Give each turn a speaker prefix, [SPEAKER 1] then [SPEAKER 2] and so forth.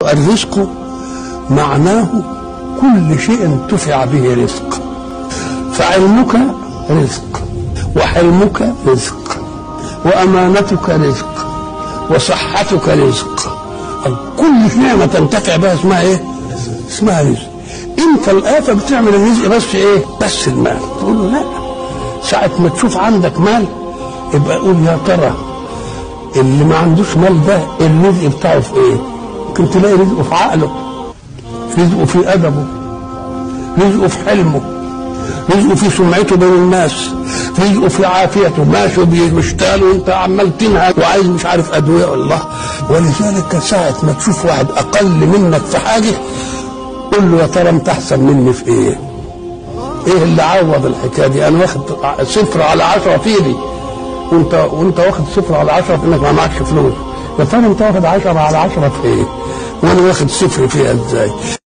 [SPEAKER 1] الرزق معناه كل شيء انتفع به رزق فعلمك رزق وحلمك رزق وأمانتك رزق وصحتك رزق كل نعمة تنتفع بها اسمها ايه؟ اسمها رزق انت الآفة بتعمل الرزق بس ايه؟ بس المال تقول له لا ساعة ما تشوف عندك مال يبقى قول يا ترى اللي ما عندوش مال ده الرزق بتاعه في ايه؟ ممكن تلاقي رزقه في عقله رزقه في ادبه رزقه في حلمه رزقه في سمعته بين الناس رزقه في عافيته ماشي بيشتغل وانت عمال تنهج وعايز مش عارف ادويه الله ولذلك ساعه ما تشوف واحد اقل منك في حاجه قول له يا ترى انت احسن مني في ايه؟ ايه اللي عوض الحكايه دي؟ انا واخد صفر على عشرة في ايدي وانت وانت واخد صفر على عشرة في انك ما معكش فلوس يا ترى انت واخد عشرة على عشرة في ايه؟ وانا واخد صفر فيها ازاي؟